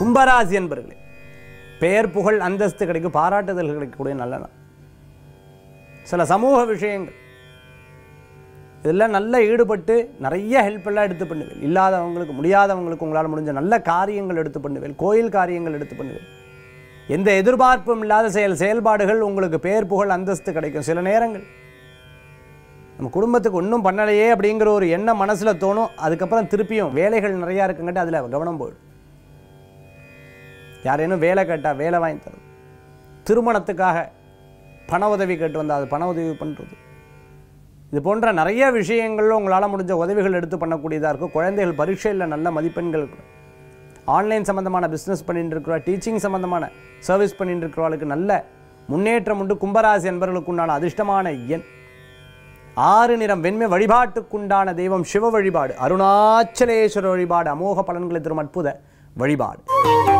கும்பராசி என்பர்களே பெயர் புகழ் அந்தஸ்து கிடைக்கும் பாராட்டுதல்கள் கிடைக்கக்கூடிய நல்ல நாள் சில சமூக விஷயங்கள் இதெல்லாம் நல்லா ஈடுபட்டு நிறைய ஹெல்ப் எல்லாம் எடுத்து பண்ணுவேன் இல்லாதவங்களுக்கு முடியாதவங்களுக்கு உங்களால் முடிஞ்ச நல்ல காரியங்கள் எடுத்து பண்ணுவேன் கோயில் காரியங்கள் எடுத்து பண்ணுவேன் எந்த எதிர்பார்ப்பும் இல்லாத செயல் செயல்பாடுகள் உங்களுக்கு பேர் புகழ் அந்தஸ்து கிடைக்கும் சில நேரங்கள் நம்ம குடும்பத்துக்கு ஒன்றும் பண்ணலையே அப்படிங்கிற ஒரு எண்ணம் மனசில் தோணும் அதுக்கப்புறம் திருப்பியும் வேலைகள் நிறையா இருக்குங்கிட்ட அதில் கவனம் போயிடும் யாரேனும் வேலை கேட்டால் வேலை வாங்கி தரும் திருமணத்துக்காக பண உதவி கேட்டு வந்தால் அது பண உதவி பண்ணுறது இது போன்ற நிறைய விஷயங்களில் உங்களால் முடிஞ்ச உதவிகள் எடுத்து பண்ணக்கூடியதாக இருக்கும் குழந்தைகள் பரீட்சையில் நல்ல மதிப்பெண்கள் இருக்கும். ஆன்லைன் சம்மந்தமான பிஸ்னஸ் பண்ணிட்டு இருக்கிறவா டீச்சிங் சம்மந்தமான சர்வீஸ் பண்ணிட்டு இருக்கிறவளுக்கு நல்ல முன்னேற்றம் உண்டு கும்பராசி என்பவர்களுக்கு உண்டான அதிர்ஷ்டமான எண் ஆறு நிறம் வெண்மை வழிபாட்டுக்குண்டான தெய்வம் சிவ வழிபாடு அருணாச்சலேஸ்வர வழிபாடு அமோக பலன்களை தரும் அற்புத வழிபாடு